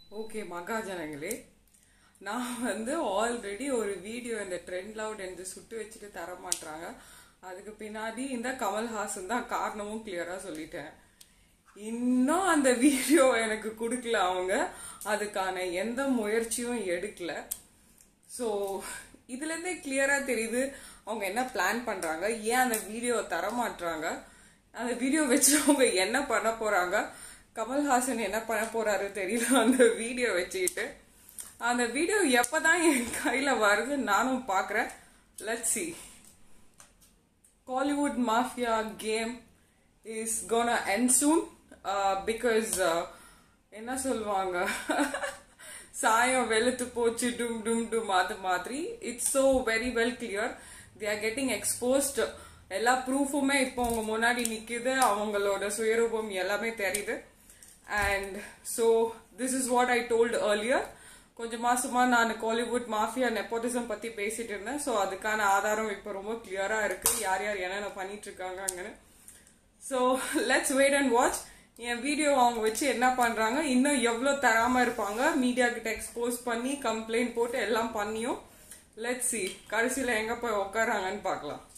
okay மகாஜனங்களே நான் வந்து already ஒரு வீடியோ இந்த ட்ரெண்ட் லவுட் என்று சுட்டு வச்சுட்டு தர மாட்டாங்க அதுக்கு பின்னாடி இந்த கமல்ஹாசன் தான் காரணமும் கிளியரா சொல்லிட்டேன் இன்னும் அந்த வீடியோ எனக்கு கொடுக்கல அவங்க அதுக்கான எந்த முயற்சியும் எடுக்கல ஸோ இதுல இருந்தே கிளியரா தெரியுது அவங்க என்ன பிளான் பண்றாங்க ஏன் அந்த வீடியோ தர மாட்றாங்க அந்த வீடியோ வச்சு அவங்க என்ன பண்ண போறாங்க கமல்ஹாசன் என்ன பண்ண போறாரு தெரியல அந்த வீடியோ வச்சுக்கிட்டு அந்த வீடியோ எப்பதான் என் கையில வருது நானும் பாக்குறேன் let see Collywood Mafia game is gonna end soon uh, because uh, என்ன சொல்லுவாங்க சாயம் வெளுத்து போச்சு டும் டும் டும் அது மாதிரி it's so very well clear they are getting exposed எல்லா ப்ரூஃபுமே இப்போ அவங்க முன்னாடி நிக்குது அவங்களோட சுயரூபம் எல்லாமே தெரியுது and so this is what I told earlier கொஞ்சம் மாசமா நான் காலிவுட் மாஃபியா நெப்போட்டிசம் பத்தி பேசிட்டு இருந்தேன் ஸோ அதுக்கான ஆதாரம் இப்போ ரொம்ப கிளியரா இருக்கு யார் யார் என்னென்ன பண்ணிட்டு இருக்காங்கன்னு so let's wait and watch என் வீடியோ அவங்க வச்சு என்ன பண்றாங்க இன்னும் எவ்வளவு தராம இருப்பாங்க மீடியா கிட்ட எக்ஸ்போஸ் பண்ணி கம்ப்ளைண்ட் போட்டு எல்லாம் பண்ணியும் லெட்ஸ் சி கடைசியில எங்க போய் உட்காராங்கன்னு பார்க்கலாம்